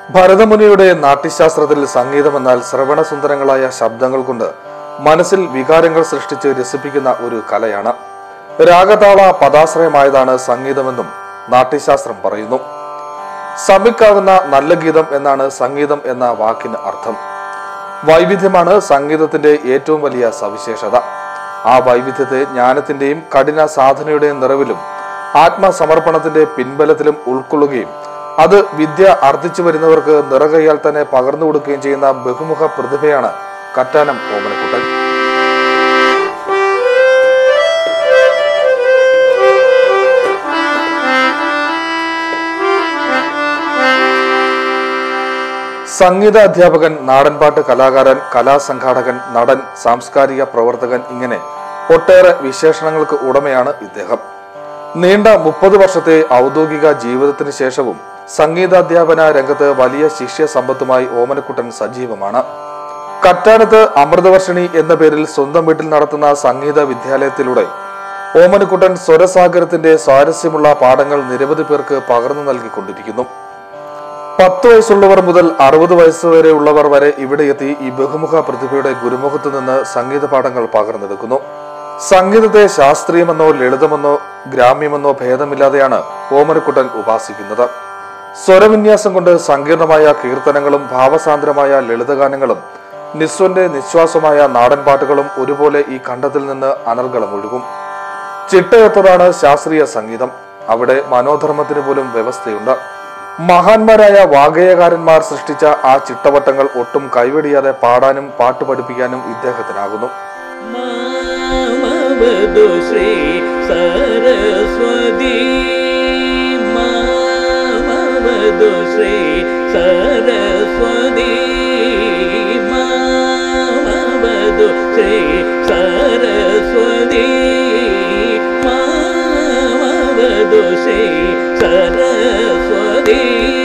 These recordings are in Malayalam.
ഭരതമുനിയുടെ നാട്യശാസ്ത്രത്തിൽ സംഗീതമെന്നാൽ ശ്രവണസുന്ദരങ്ങളായ ശബ്ദങ്ങൾ കൊണ്ട് മനസ്സിൽ വികാരങ്ങൾ സൃഷ്ടിച്ച് രസിപ്പിക്കുന്ന ഒരു കലയാണ് രാഗതാള പദാശ്രയമായതാണ് സംഗീതമെന്നും നാട്യശാസ്ത്രം പറയുന്നു സമിക്കാകുന്ന നല്ല ഗീതം എന്നാണ് സംഗീതം എന്ന വാക്കിന് അർത്ഥം വൈവിധ്യമാണ് സംഗീതത്തിന്റെ ഏറ്റവും വലിയ സവിശേഷത ആ വൈവിധ്യത്തെ ജ്ഞാനത്തിന്റെയും കഠിന സാധനയുടെയും നിറവിലും ആത്മസമർപ്പണത്തിന്റെ പിൻബലത്തിലും ഉൾക്കൊള്ളുകയും അത് വിദ്യ അർത്ഥിച്ചു വരുന്നവർക്ക് നിറകൈയാൽ തന്നെ പകർന്നു കൊടുക്കുകയും ചെയ്യുന്ന ബഹുമുഖ പ്രതിഭയാണ് കറ്റാനം ഓമനക്കുട്ടൻ സംഗീത അധ്യാപകൻ നാടൻപാട്ട് കലാകാരൻ കലാസംഘാടകൻ നടൻ സാംസ്കാരിക പ്രവർത്തകൻ ഇങ്ങനെ ഒട്ടേറെ വിശേഷണങ്ങൾക്ക് ഉടമയാണ് ഇദ്ദേഹം നീണ്ട മുപ്പത് വർഷത്തെ ഔദ്യോഗിക ജീവിതത്തിന് ശേഷവും സംഗീതാധ്യാപന രംഗത്ത് വലിയ ശിഷ്യ സമ്പത്തുമായി ഓമനക്കുട്ടൻ സജീവമാണ് കറ്റാനത്ത് അമൃതവർഷിണി എന്ന പേരിൽ സ്വന്തം വീട്ടിൽ നടത്തുന്ന സംഗീത വിദ്യാലയത്തിലൂടെ ഓമനക്കുട്ടൻ സ്വരസാഗരത്തിന്റെ സ്വാരസ്യമുള്ള പാഠങ്ങൾ നിരവധി പേർക്ക് പകർന്നു നൽകിക്കൊണ്ടിരിക്കുന്നു പത്ത് വയസ്സുള്ളവർ മുതൽ അറുപത് വയസ്സ് വരെ ഉള്ളവർ വരെ ഇവിടെ എത്തി ഈ ബഹുമുഖ പ്രതിഭയുടെ ഗുരുമുഖത്തു നിന്ന് സംഗീത പാഠങ്ങൾ പകർന്നെടുക്കുന്നു സംഗീതത്തെ ശാസ്ത്രീയമെന്നോ ലളിതമെന്നോ ഗ്രാമ്യമെന്നോ ഭേദമില്ലാതെയാണ് ഓമനക്കുട്ടൻ ഉപാസിക്കുന്നത് സ്വരവിന്യാസം കൊണ്ട് സങ്കീർണമായ കീർത്തനങ്ങളും ഭാവസാന്ദ്രമായ ലളിതഗാനങ്ങളും നിസ്വന്റെ നിശ്വാസമായ നാടൻ പാട്ടുകളും ഒരുപോലെ ഈ ഖണ്ഡത്തിൽ നിന്ന് അനർഗളം ഒഴുകും ചിട്ടയൊത്തതാണ് ശാസ്ത്രീയ സംഗീതം അവിടെ മനോധർമ്മത്തിന് പോലും വ്യവസ്ഥയുണ്ട് മഹാന്മാരായ വാഗേയകാരന്മാർ സൃഷ്ടിച്ച ആ ചിട്ടവട്ടങ്ങൾ ഒട്ടും കൈവെടിയാതെ പാടാനും പാട്ട് പഠിപ്പിക്കാനും ഇദ്ദേഹത്തിനാകുന്നു മാമവതു ശ്രീ സരസ്വതി മാമവതു ശ്രീ സരസ്വതി മാമവതു ശ്രീ സരസ്വതി മാമവതു ശ്രീ സരസ്വതി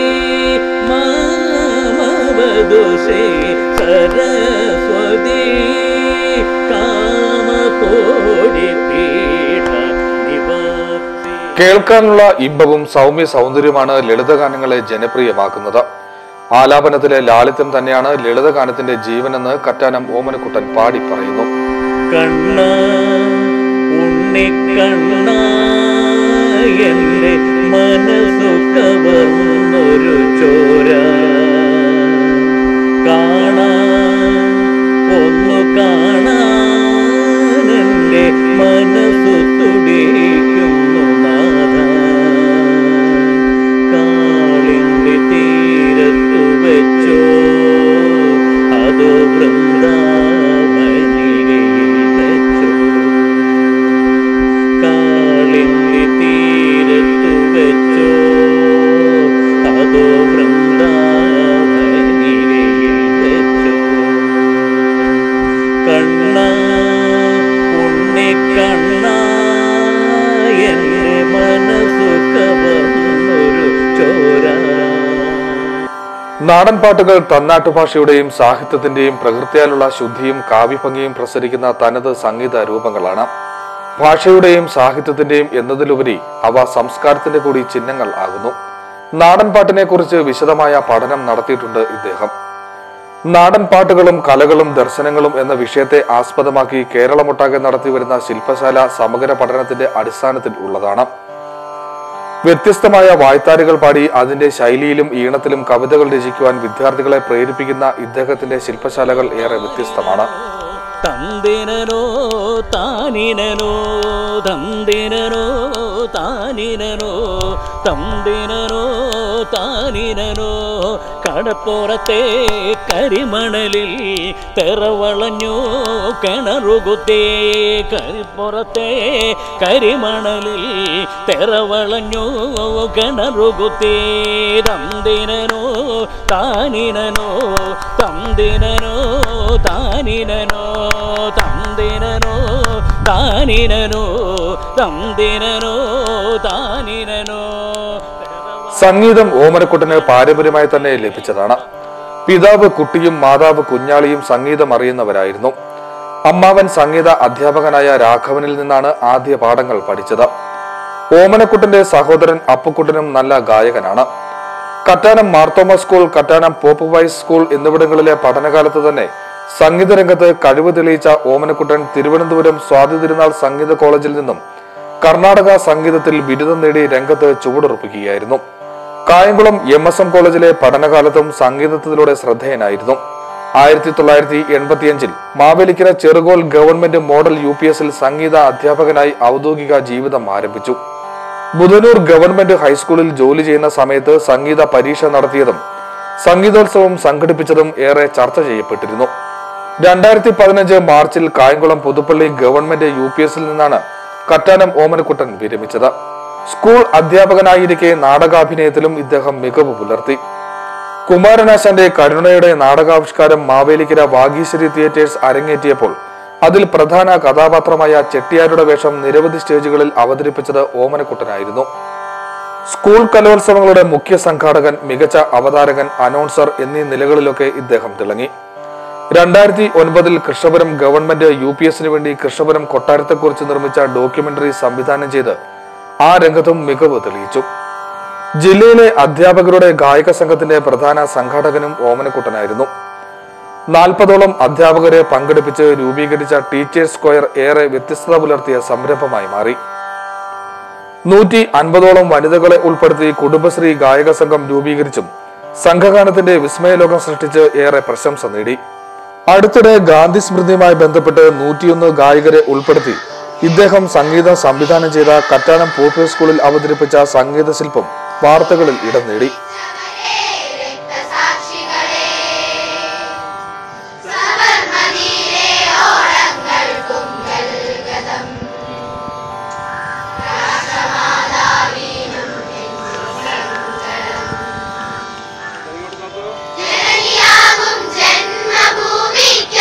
മാമവതു ശ്രീ സരസ്വതി കാമകോടി പീഠ നിവാസി കേൾക്കാനുള്ള ഇമ്പവും സൗമ്യ സൗന്ദര്യമാണ് ലളിതഗാനങ്ങളെ ജനപ്രിയമാക്കുന്നത് ആലാപനത്തിലെ ലാളിത്യം തന്നെയാണ് ലളിതഗാനത്തിന്റെ ജീവനെന്ന് കറ്റാനം ഓമനക്കുട്ടൻ പാടി പറയുന്നു കണ്ണ ഉണ്ണിക്കണ്ണ എന്റെ മനസ്സു കവർന്നൊരു ചോര കാണാൻ ഒന്നു കാണാൻ എന്റെ മനസ്സു തുടിക്കുന്നു നാഥ കാളിന്റെ തീരത്തു വെച്ചോ അതോ വൃന്ദാവനികയിൽ വെച്ചോ കാളിന്റെ തീരത്തു വെച്ചോ അതോ വൃന്ദാവനികയിൽ വെച്ചോ കണ്ണ ഉണ്ണിക്കണ്ണ എന്റെ മനസ്സു കവർന്നൊരു ചോര നാടൻ പാട്ടുകൾ തന്നാട്ടു ഭാഷയുടെയും സാഹിത്യത്തിന്റെയും പ്രകൃതിയാലുള്ള ശുദ്ധിയും കാവ്യഭംഗിയും പ്രസരിക്കുന്ന തനത് സംഗീത രൂപങ്ങളാണ് ഭാഷയുടെയും സാഹിത്യത്തിന്റെയും എന്നതിലുപരി അവ സംസ്കാരത്തിന്റെ കൂടി ചിഹ്നങ്ങൾ ആകുന്നു നാടൻ പാട്ടിനെ കുറിച്ച് വിശദമായ പഠനം നടത്തിയിട്ടുണ്ട് ഇദ്ദേഹം നാടൻ പാട്ടുകളും കലകളും ദർശനങ്ങളും എന്ന വിഷയത്തെ ആസ്പദമാക്കി കേരളമൊട്ടാകെ നടത്തിവരുന്ന ശില്പശാല സമഗ്ര പഠനത്തിന്റെ അടിസ്ഥാനത്തിൽ ഉള്ളതാണ് വ്യത്യസ്തമായ വായ്ത്താരുകൾ പാടി അതിന്റെ ശൈലിയിലും ഈണത്തിലും കവിതകൾ രചിക്കുവാൻ വിദ്യാർത്ഥികളെ പ്രേരിപ്പിക്കുന്ന ഇദ്ദേഹത്തിന്റെ ശില്പശാലകൾ ഏറെ വ്യത്യസ്തമാണ് തന്തിനനോ താനിനനോ തന്തിനനോ താനിനനോ തന്തിനനോ താനിനനോ കടപ്പുറത്തെ കരിമണലിൽ തെറവളഞ്ഞു കിണറുകുത്തേ കരിപ്പുറത്തെ കരിമണലിൽ തെറവളഞ്ഞു കിണറുകുത്തേ തന്തിനനോ താനിനനോ തന്തിനനോ താനിനനോ തന്തിനനോ താനിനനോ തന്തിനനോ താനിനനോ സംഗീതം ഓമനക്കുട്ടന് പാരമ്പര്യമായി തന്നെ ലഭിച്ചതാണ് പിതാവ് കുട്ടിയും മാതാവ് കുഞ്ഞാളിയും സംഗീതം അറിയുന്നവരായിരുന്നു അമ്മാവൻ സംഗീത അധ്യാപകനായ രാഘവനിൽ നിന്നാണ് ആദ്യ പാഠങ്ങൾ പഠിച്ചത് ഓമനക്കുട്ടന്റെ സഹോദരൻ അപ്പുക്കുട്ടനും നല്ല ഗായകനാണ് Kattanam Marthoma school Kattanam Pope Pius school എന്നിവിടങ്ങളിലെ പഠനകാലത്ത് തന്നെ സംഗീത രംഗത്ത് കഴിവ് തെളിയിച്ച ഓമനക്കുട്ടൻ തിരുവനന്തപുരം സ്വാതി തിരുനാൾ സംഗീത കോളേജിൽ നിന്നും കർണാടക സംഗീതത്തിൽ ബിരുദം നേടി രംഗത്ത് ചുവടുറപ്പിക്കുകയായിരുന്നു കായംകുളം എം എസ് എം കോളേജിലെ പഠനകാലത്തും സംഗീതത്തിലൂടെ ശ്രദ്ധേയനായിരുന്നു ആയിരത്തി തൊള്ളായിരത്തി എൺപത്തിയഞ്ചിൽ Mavelikkara Cherukol government model U P എസിൽ സംഗീത അധ്യാപകനായി ഔദ്യോഗിക ജീവിതം ആരംഭിച്ചു ബുധനൂർ ഗവൺമെന്റ് ഹൈസ്കൂളിൽ ജോലി ചെയ്യുന്ന സമയത്ത് സംഗീത പരീക്ഷ നടത്തിയതും സംഗീതോത്സവം സംഘടിപ്പിച്ചതും ഏറെ ചർച്ച ചെയ്യപ്പെട്ടിരുന്നു രണ്ടായിരത്തി പതിനഞ്ച് മാർച്ചിൽ Kayamkulam Puthuppally government U P എസിൽ നിന്നാണ് കറ്റാനം ഓമനക്കുട്ടൻ വിരമിച്ചത് സ്കൂൾ അധ്യാപകനായിരിക്കെ നാടകാഭിനയത്തിലും ഇദ്ദേഹം മികവ് പുലർത്തി കുമാരനാശാന്റെ കരുണയുടെ നാടകാവിഷ്കാരം മാവേലിക്കര വാഗീശ്വരി തിയേറ്റേഴ്സ് അരങ്ങേറ്റിയപ്പോൾ അതിൽ പ്രധാന കഥാപാത്രമായ ചെട്ടിയാരുടെ വേഷം നിരവധി സ്റ്റേജുകളിൽ അവതരിപ്പിച്ചത് ഓമനക്കുട്ടനായിരുന്നു സ്കൂൾ കലോത്സവങ്ങളുടെ മുഖ്യ സംഘാടകൻ മികച്ച അവതാരകൻ അനൗൺസർ എന്നീ നിലകളിലൊക്കെ ഇദ്ദേഹം തിളങ്ങി രണ്ടായിരത്തി ഒൻപതിൽ കൃഷ്ണപുരം ഗവൺമെന്റ് യു പി എസിന് വേണ്ടി കൃഷ്ണപുരം കൊട്ടാരത്തെക്കുറിച്ച് നിർമ്മിച്ച ഡോക്യുമെന്ററി സംവിധാനം ചെയ്ത് ആ രംഗത്തും മികവ് തെളിയിച്ചു ജില്ലയിലെ അധ്യാപകരുടെ ഗായക സംഘത്തിന്റെ പ്രധാന സംഘാടകനും ഓമനക്കുട്ടനായിരുന്നു നാൽപ്പതോളം അധ്യാപകരെ പങ്കെടുപ്പിച്ച് രൂപീകരിച്ച ടീച്ചേഴ്സ് സ്ക്വയർ ഏറെ വ്യത്യസ്തത പുലർത്തിയ സംരംഭമായി മാറി നൂറ്റി അൻപതോളം വനിതകളെ ഉൾപ്പെടുത്തി കുടുംബശ്രീ ഗായക സംഘം രൂപീകരിച്ചും സംഘഗാനത്തിന്റെ വിസ്മയലോകം സൃഷ്ടിച്ച് ഏറെ പ്രശംസ നേടി അടുത്തിടെ ഗാന്ധി സ്മൃതിയുമായി ബന്ധപ്പെട്ട് നൂറ്റിയൊന്ന് ഗായകരെ ഉൾപ്പെടുത്തി ഇദ്ദേഹം സംഗീതം സംവിധാനം ചെയ്ത കറ്റാനം പോപ്പുലർ സ്കൂളിൽ അവതരിപ്പിച്ച സംഗീത ശില്പം വാർത്തകളിൽ ഇടം നേടി ജനനിയാകും ജന്മഭൂമിക്ക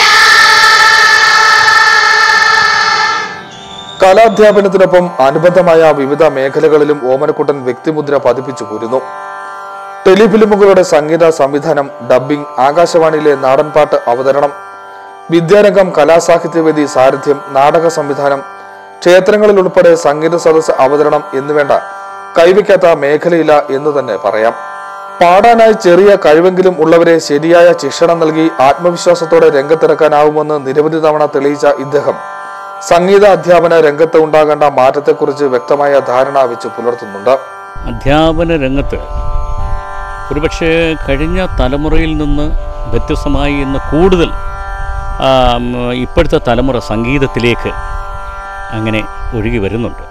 കലാധ്യാപനത്തിനൊപ്പം അനുബന്ധമായ വിവിധ മേഖലകളിലും ഓമനക്കുട്ടൻ വ്യക്തിമുദ്ര പതിപ്പിച്ചു പോരുന്നു ടെലിഫിലിമുകളുടെ സംഗീത സംവിധാനം ഡബ്ബിംഗ് ആകാശവാണിയിലെ നാടൻപാട്ട് അവതരണം വിദ്യാരംഗം കലാസാഹിത്യവേദി സാരഥ്യം നാടക സംവിധാനം ക്ഷേത്രങ്ങളിൽ ഉൾപ്പെടെ സംഗീത സദസ്സ് അവതരണം എന്നുവേണ്ട കൈവയ്ക്കാത്ത മേഖലയില്ല എന്ന് തന്നെ പറയാം പാടാനായി ചെറിയ കഴിവെങ്കിലും ഉള്ളവരെ ശരിയായ ശിക്ഷണം നൽകി ആത്മവിശ്വാസത്തോടെ രംഗത്തിറക്കാനാവുമെന്ന് നിരവധി തവണ തെളിയിച്ച ഇദ്ദേഹം സംഗീത അധ്യാപന രംഗത്ത് ഉണ്ടാകേണ്ട മാറ്റത്തെക്കുറിച്ച് വ്യക്തമായ ധാരണ വെച്ച് പുലർത്തുന്നുണ്ട് അധ്യാപന രംഗത്ത് ഒരുപക്ഷെ കഴിഞ്ഞ തലമുറയിൽ നിന്ന് വ്യത്യസ്തമായി ഇന്ന് കൂടുതൽ ആ, ഉം, ഇപ്പോഴത്തെ തലമുറ സംഗീതത്തിലേക്ക് അങ്ങനെ ഒഴുകി വരുന്നുണ്ട്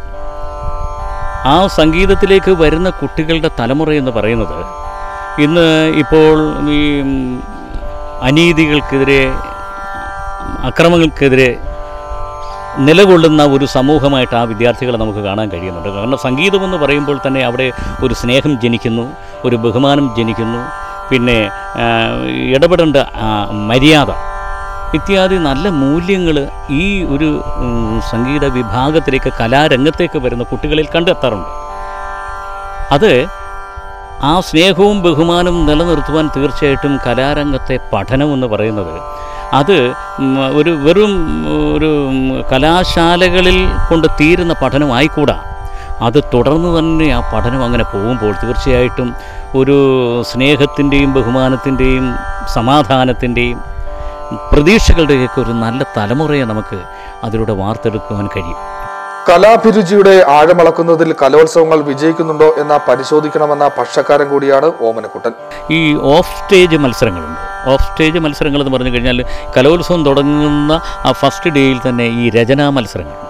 ആ സംഗീതത്തിലേക്ക് വരുന്ന കുട്ടികളുടെ തലമുറ എന്ന് പറയുന്നത് ഇന്ന് ഇപ്പോൾ ഈ ഉം, അനീതികൾക്കെതിരെ അക്രമങ്ങൾക്കെതിരെ നിലകൊള്ളുന്ന ഒരു സമൂഹമായിട്ട് ആ വിദ്യാർത്ഥികളെ നമുക്ക് കാണാൻ കഴിയുന്നുണ്ട് കാരണം സംഗീതം എന്ന് പറയുമ്പോൾ തന്നെ അവിടെ ഒരു സ്നേഹം ജനിക്കുന്നു ഒരു ബഹുമാനം ജനിക്കുന്നു പിന്നെ ആ, ഇടപെടേണ്ട ആ, മര്യാദ ഇത്യാദി നല്ല മൂല്യങ്ങൾ ഈ ഒരു ഉം, സംഗീത വിഭാഗത്തിലേക്ക് കലാരംഗത്തേക്ക് വരുന്ന കുട്ടികളിൽ കണ്ടെത്താറുണ്ട് അത് ആ സ്നേഹവും ബഹുമാനവും നിലനിർത്തുവാൻ തീർച്ചയായിട്ടും കലാരംഗത്തെ പഠനം എന്ന് പറയുന്നത് അത് ഉം, ഒരു വെറും ഒരു ഉം, കലാശാലകളിൽ കൊണ്ട് തീരുന്ന പഠനമായിക്കൂടാ അത് തുടർന്ന് തന്നെ ആ പഠനം അങ്ങനെ പോകുമ്പോൾ തീർച്ചയായിട്ടും ഒരു സ്നേഹത്തിൻ്റെയും ബഹുമാനത്തിൻ്റെയും സമാധാനത്തിൻ്റെയും പ്രതീക്ഷകളുടെയൊക്കെ ഒരു നല്ല തലമുറയെ നമുക്ക് അതിലൂടെ വാർത്തെടുക്കുവാൻ കഴിയും കലാഭിരുചിയുടെ ആഴമളക്കുന്നതിൽ കലോത്സവങ്ങൾ വിജയിക്കുന്നുണ്ടോ എന്ന പരിശോധിക്കണമെന്ന പക്ഷക്കാരൻ കൂടിയാണ് ഓമനക്കുട്ടൻ ഈ ഓഫ് സ്റ്റേജ് മത്സരങ്ങളുണ്ട് ഓഫ് സ്റ്റേജ് മത്സരങ്ങൾ എന്ന് പറഞ്ഞു കഴിഞ്ഞാൽ കലോത്സവം തുടങ്ങുന്ന ആ ഫസ്റ്റ് ഡേയിൽ തന്നെ ഈ രചനാ മത്സരങ്ങളുണ്ട്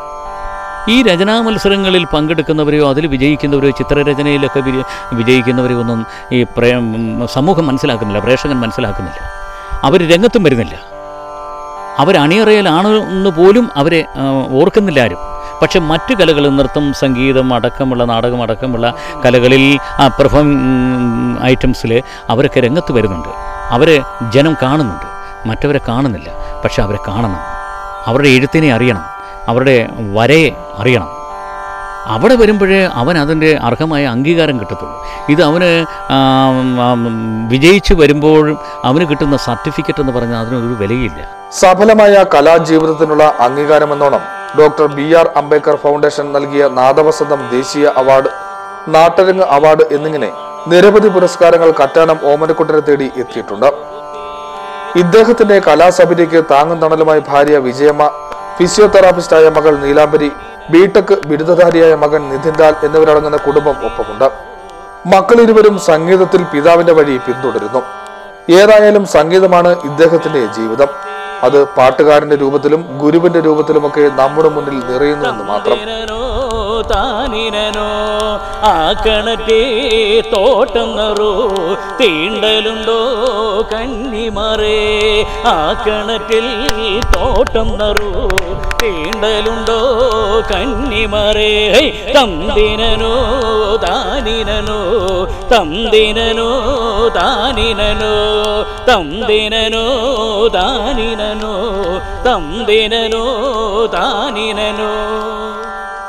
ഈ രചനാ മത്സരങ്ങളിൽ പങ്കെടുക്കുന്നവരെയോ അതിൽ വിജയിക്കുന്നവരെയോ ചിത്രരചനയിലൊക്കെ വിജ- വിജയിക്കുന്നവരെയോ ഒന്നും ഈ പ്രേ സമൂഹം മനസ്സിലാക്കുന്നില്ല പ്രേക്ഷകൻ മനസ്സിലാക്കുന്നില്ല അവർ രംഗത്തും വരുന്നില്ല അവർ അണിയറയിലാണ് എന്ന് പോലും അവരെ ആ, ഓർക്കുന്നില്ല ആരും പക്ഷെ മറ്റു കലകൾ നൃത്തം സംഗീതം അടക്കമുള്ള നാടകം അടക്കമുള്ള കലകളിൽ ആ പെർഫോം ഐറ്റംസിൽ അവരൊക്കെ രംഗത്ത് വരുന്നുണ്ട് അവരെ ജനം കാണുന്നുണ്ട് മറ്റവരെ കാണുന്നില്ല പക്ഷെ അവരെ കാണണം അവരുടെ എഴുത്തിനെ അറിയണം അവരുടെ വരയെ അറിയണം അവിടെ വരുമ്പോഴേ അവൻ അതിൻ്റെ അർഹമായ അംഗീകാരം കിട്ടത്തുള്ളൂ ഇത് അവന് ആ, ആ, വിജയിച്ച് വരുമ്പോഴും അവന് കിട്ടുന്ന സർട്ടിഫിക്കറ്റ് എന്ന് പറഞ്ഞാൽ അതിനൊരു വിലയില്ല സഫലമായ കലാജീവിതത്തിനുള്ള അംഗീകാരമെന്നോണം doctor B R Ambedkar foundation നൽകിയ നാദവസന്തം ദേശീയ അവാർഡ് നാട്ടരങ്ങ് അവാർഡ് എന്നിങ്ങനെ നിരവധി പുരസ്കാരങ്ങൾ കറ്റാനം ഓമനക്കുട്ടനെ തേടി എത്തിയിട്ടുണ്ട് ഇദ്ദേഹത്തിന്റെ കലാസമിതിക്ക് താങ്ങും തണലുമായി ഭാര്യ വിജയമ്മ ഫിസിയോതെറാപ്പിസ്റ്റായ മകൾ നീലാംബരി ബിടെക് ബിരുദധാരിയായ മകൻ നിതിൻ ലാൽ എന്നിവരടങ്ങുന്ന കുടുംബം ഒപ്പമുണ്ട് മക്കൾ ഇരുവരും സംഗീതത്തിൽ പിതാവിന്റെ വഴി പിന്തുടരുന്നു ഏതായാലും സംഗീതമാണ് ഇദ്ദേഹത്തിന്റെ ജീവിതം അത് പാട്ടുകാരന്റെ രൂപത്തിലും ഗുരുവിന്റെ രൂപത്തിലുമൊക്കെ നമ്മുടെ മുന്നിൽ നിറയുന്നുവെന്ന് മാത്രം താനിനനോ താനിനനോ ആ കണറ്റേ തോട്ടം നറോ തീണ്ടലുണ്ടോ കന്നിമറേ ആ കണറ്റിൽ തോട്ടം നറോ തീണ്ടലുണ്ടോ കന്നിമറേ ഹൈ, തന്തിനനോ താനിനനോ തന്തിനനോ താനിനനോ തന്തിനനോ താനിനനോ തന്തിനനോ താനിനനോ